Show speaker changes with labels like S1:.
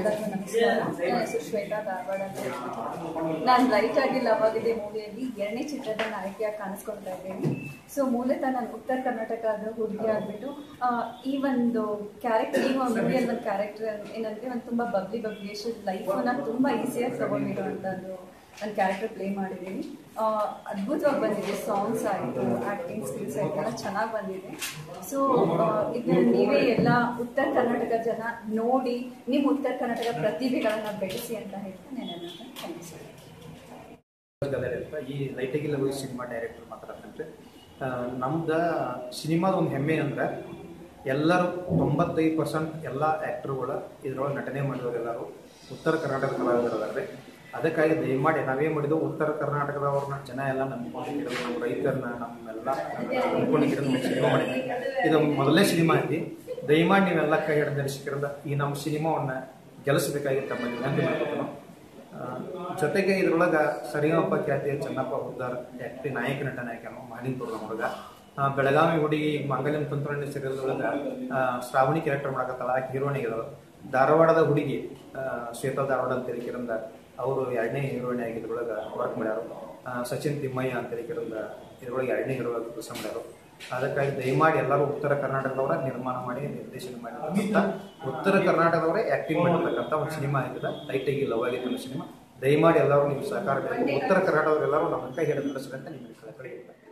S1: ಎಲ್ಲರಿಗೂ ನಮಸ್ಕಾರ ನನ್ನ ಹೆಸರು ಶ್ವೇತಾ ಧಾರವಾಡ ಅಂತ ಹೇಳ್ಬಿಟ್ಟು ನಾನು ಲೈಟ್ ಆಗಿ ಲವ್ ಆಗಿದೆ ಮೂವಿಯಲ್ಲಿ ಎರಡನೇ ಚಿತ್ರದ ನಾಯಕಿಯಾಗಿ ಕಾಣಿಸ್ಕೊಳ್ತಾ ಇದ್ದೀನಿ ಸೊ ಮೂಲತಃ ನಾನು ಉತ್ತರ ಕರ್ನಾಟಕದ ಹುಡುಗಿ ಆಗಿಬಿಟ್ಟು ಈ ಒಂದು ಕ್ಯಾರೆಕ್ಟರ್ ಈ ಒಂದು ಮೂವಿಯಲ್ಲಿ ಒಂದು ಕ್ಯಾರೆಕ್ಟರ್ ಏನಂದರೆ ಒಂದು ತುಂಬ ಬಬ್ಲಿ ಬಬ್ಲಿ ಎಷ್ಟು ಲೈಫನ್ನ ತುಂಬ ಈಸಿಯಾಗಿ ತಗೊಂಡಿರುವಂಥದ್ದು ಒಂದು ಕ್ಯಾರೆಕ್ಟರ್ ಪ್ಲೇ ಮಾಡಿದ್ದೀನಿ ಆ, ಅದ್ಭುತವಾಗಿ ಬಂದಿದೆ ಸಾಂಗ್ಸ್ ಆಯಿತು ಆ್ಯಕ್ಟಿಂಗ್ ಸ್ಕಿಲ್ಸ್ ಆಯಿತು ಎಲ್ಲ ಚೆನ್ನಾಗಿ ಬಂದಿದೆ ಸೊ ಇದನ್ನ ನೀವೇ ಎಲ್ಲ ಉತ್ತರ ಕರ್ನಾಟಕ ಜನ ನೋಡಿ ನಿಮ್ಮ ಉತ್ತರ ಕರ್ನಾಟಕ ಪ್ರತಿಭೆಗಳನ್ನು ಬೆಳೆಸಿ ಅಂತ ಹೇಳ್ತಾ ನಾನು ನನ್ನ ಥ್ಯಾಂಕ್ಸ್
S2: ಗದರಿರ್ತ ಈ ಲೈಟಿಗೆ ಲವ್ ಸಿನಿಮಾ ಡೈರೆಕ್ಟರ್ ಮಾತಾಡ್ತೇನೆ ನಮ್ದು ಸಿನಿಮಾದ ಒಂದು ಹೆಮ್ಮೆ ಅಂದ್ರೆ ಎಲ್ಲರೂ ತೊಂಬತ್ತೈದು ಪರ್ಸೆಂಟ್ ಎಲ್ಲ ಆ್ಯಕ್ಟರ್ಗಳು ಇದ್ರೊಳಗೆ ನಟನೆ ಮಾಡಿದವರು ಎಲ್ಲರೂ ಉತ್ತರ ಕರ್ನಾಟಕ ಕಲಾವಿದರು ಅದಾರೆ ಅದಕ್ಕಾಗಿ ದಯಮಾಡಿ ನಾವೇ ಮಾಡಿದ್ದು ಉತ್ತರ ಕರ್ನಾಟಕದವ್ರನ್ನ ಜನ ಎಲ್ಲ ನಂಬ್ಕೊಂಡಿರೋದು ನಮ್ಮ ರೈತರನ್ನ ನಮ್ಮೆಲ್ಲ ನಂಬ್ಕೊಂಡಿರೋದು ನಮ್ಮ ಸಿನಿಮಾ ಮಾಡಿದ್ವಿ ಇದು ಮೊದಲನೇ ಸಿನಿಮಾ ಐತಿ ದಯಮಾಡಿ ನೀವೆಲ್ಲ ಕೈ ಹಿಡಿದ ನಿರ್ದೇಶಕರಿಂದ ಈ ನಮ್ಮ ಸಿನಿಮಾವನ್ನ ಗೆಲ್ಲಿಸಬೇಕಾಗಿ ತಮ್ಮ ವಿನಂತಿ ಮಾಡ್ಕೊತೀನಿ ಆ, ಜೊತೆಗೆ ಇದ್ರೊಳಗ ಸರಿಗಮಪ ಖ್ಯಾತಿಯ ಚೆನ್ನಪ್ಪ ಹುದ್ದಾರ್ ಆಕ್ಟಿ ನಾಯಕ ನಟ ನಾಯಕನು ಮಾಲಿನ್ಪುರ ನಮ್ಮ ಹುಡುಗ ಆ, ಬೆಳಗಾವಿ ಹುಡುಗಿ ಮಂಗಲಂ ತಂತ್ರಣ್ಣ ಸೀರಿಯಲ್ ಒಳಗ ಆ, ಶ್ರಾವಣಿ ಕ್ಯಾರೆಕ್ಟರ್ ಮಾಡಕತ್ತಲ್ಲ ಆಕೆ ಹೀರೋಯಿನ್ ಆಗಿದ್ರು ಧಾರವಾಡದ ಹುಡುಗಿ ಆ, ಶ್ವೇತಾ ಧಾರವಾಡ ಅಂತ ಹೇಳಿಕಿರಂದ ಅವರು ಎರಡನೇ ಹೀರೋಯಿನ್ ಆಗಿ ಇದ್ರೊಳಗ ವರ್ಕ್ ಮಾಡ್ಯಾರು ಆ, ಸಚಿನ್ ತಿಮ್ಮಯ್ಯ ಅಂತ ಹೇಳಿಕಿರಂದ ಇದ್ರೊಳಗೆ ಎರಡನೇ ಹೀರೋ ಆಗಿ ಕೆಲಸ ಮಾಡ್ಯಾರು ಅದಕ್ಕಾಗಿ ದಯಮಾಡಿ ಎಲ್ಲರೂ ಉತ್ತರ ಕರ್ನಾಟಕದವರ ನಿರ್ಮಾಣ ಮಾಡಿ ನಿರ್ದೇಶನ ಮಾಡಿರ್ತಕ್ಕಂಥ ಉತ್ತರ ಕರ್ನಾಟಕದವರೇ ಆಕ್ಟಿಂಗ್ ಮಾಡಿರ್ತಕ್ಕಂಥ ಒಂದು ಸಿನಿಮಾ ಆಗಿದೆ ಲೈಟಾಗಿ ಲವ್ ಆಗಿದೆ ಅನ್ನೋ ಸಿನಿಮಾ ದಯಮಾಡಿ ಎಲ್ಲರೂ ನೀವು ಸಹಕಾರ ಬೇಕು ಉತ್ತರ ಕರ್ನಾಟಕದವರೆಲ್ಲರೂ ನಮ್ಮ ಕೈ ಹಿಡಿದು ನಡೆಸಬೇಕಂತ ನಿಮಗೆ ಕಳಕಳಿ